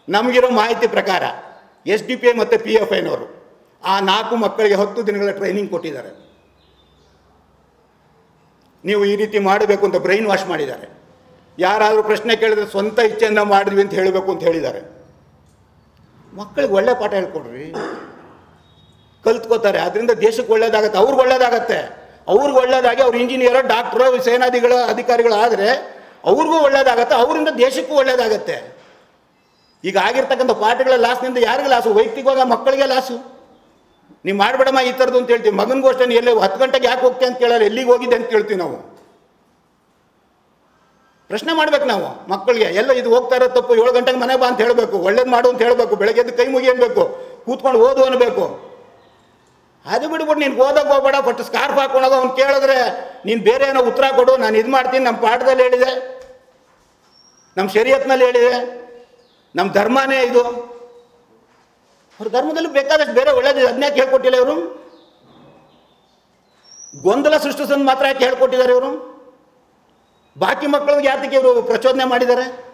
ನಮಗಿರೋ ಮಾಹಿತಿ ಪ್ರಕಾರ S D P I ಮತ್ತು ಪಿ ಎಫ್ ಐನವರು ಆ ನಾಲ್ಕು ಮಕ್ಕಳಿಗೆ ಹತ್ತು ದಿನಗಳ ಟ್ರೈನಿಂಗ್ ಕೊಟ್ಟಿದ್ದಾರೆ ನೀವು ಈ ರೀತಿ ಮಾಡಬೇಕು ಅಂತ ಬ್ರೈನ್ ವಾಶ್ ಮಾಡಿದ್ದಾರೆ ಯಾರಾದರೂ ಪ್ರಶ್ನೆ ಕೇಳಿದ್ರೆ ಸ್ವಂತ ಇಚ್ಛೆಯಿಂದ ಮಾಡಿದ್ವಿ ಅಂತ ಹೇಳಬೇಕು ಅಂತ ಹೇಳಿದ್ದಾರೆ ಮಕ್ಕಳಿಗೆ ಒಳ್ಳೆ ಪಾಠ ಹೇಳ್ಕೊಡ್ರಿ ಕಲ್ತ್ಕೋತಾರೆ ಅದರಿಂದ ದೇಶಕ್ಕೆ ಒಳ್ಳೇದಾಗತ್ತೆ ಅವ್ರಿಗೆ ಒಳ್ಳೇದಾಗತ್ತೆ ಅವ್ರಿಗೆ ಒಳ್ಳೇದಾಗಿ ಅವ್ರು ಇಂಜಿನಿಯರ್ ಡಾಕ್ಟ್ರು ಸೇನಾಧಿಗಳ ಅಧಿಕಾರಿಗಳು ಆದರೆ ಅವ್ರಿಗೂ ಒಳ್ಳೇದಾಗತ್ತೆ ಅವರಿಂದ ದೇಶಕ್ಕೂ ಒಳ್ಳೇದಾಗತ್ತೆ ಈಗ ಆಗಿರ್ತಕ್ಕಂಥ ಪಾಠಗಳ ಲಾಸ್ನಿಂದ ಯಾರಿಗೆ ಲಾಸು ವೈಯಕ್ತಿಕವಾಗಿ ಆ ಮಕ್ಕಳಿಗೆ ಲಾಸು ನೀವು ಮಾಡಬೇಡಮ್ಮ ಈ ಥರದ್ದು ಅಂತ ಹೇಳ್ತೀವಿ ಮಗನಿಗೂ ಅಷ್ಟೇ ನೀ ಎಲ್ಲೇ ಹತ್ತು ಗಂಟೆಗೆ ಯಾಕೆ ಹೋಗ್ತೀಯ ಅಂತ ಕೇಳಲ್ಲ ಎಲ್ಲಿಗೆ ಹೋಗಿದ್ದೆ ಅಂತ ಕೇಳ್ತೀವಿ ನಾವು ಪ್ರಶ್ನೆ ಮಾಡ್ಬೇಕು ನಾವು ಮಕ್ಕಳಿಗೆ ಎಲ್ಲ ಇದು ಹೋಗ್ತಾ ಇರೋ ತಪ್ಪು ಏಳು ಗಂಟೆಗೆ ಮನೆ ಬಾ ಅಂತ ಹೇಳಬೇಕು ಒಳ್ಳೇದು ಮಾಡು ಅಂತ ಹೇಳಬೇಕು ಬೆಳಗ್ಗೆ ಎದ್ದು ಕೈ ಮುಗಿ ಅನ್ಬೇಕು ಕೂತ್ಕೊಂಡು ಓದು ಅನ್ಬೇಕು ಅದು ಬಿಡ್ಬಿಟ್ಟು ನೀನು ಓದಕ್ಕೆ ಹೋಗ್ಬೇಡ ಬಟ್ ಸ್ಕಾರ್ಫ್ ಹಾಕೊಂಡಾಗ ಅವ್ನು ಕೇಳಿದ್ರೆ ನೀನು ಬೇರೆ ಏನೋ ಉತ್ತರ ಕೊಡು ನಾನು ಇದು ಮಾಡ್ತೀನಿ ನಮ್ಮ ಪಾಠದಲ್ಲಿ ಹೇಳಿದೆ ನಮ್ಮ ಶರೀಯತ್ನಲ್ಲಿ ಹೇಳಿದೆ ನಮ್ಮ ಧರ್ಮನೇ ಇದು ಅವ್ರ ಧರ್ಮದಲ್ಲಿ ಬೇಕಾದಷ್ಟು ಬೇರೆ ಒಳ್ಳೇದಿದೆ ಅದನ್ನೇ ಹೇಳ್ಕೊಟ್ಟಿಲ್ಲ ಇವರು ಗೊಂದಲ ಸೃಷ್ಟಿಸೋದು ಮಾತ್ರ ಯಾಕೆ ಹೇಳ್ಕೊಟ್ಟಿದ್ದಾರೆ ಇವರು ಬಾಕಿ ಮಕ್ಕಳಿಗೆ ಯಾತಕ್ಕೆ ಇವರು ಪ್ರಚೋದನೆ ಮಾಡಿದ್ದಾರೆ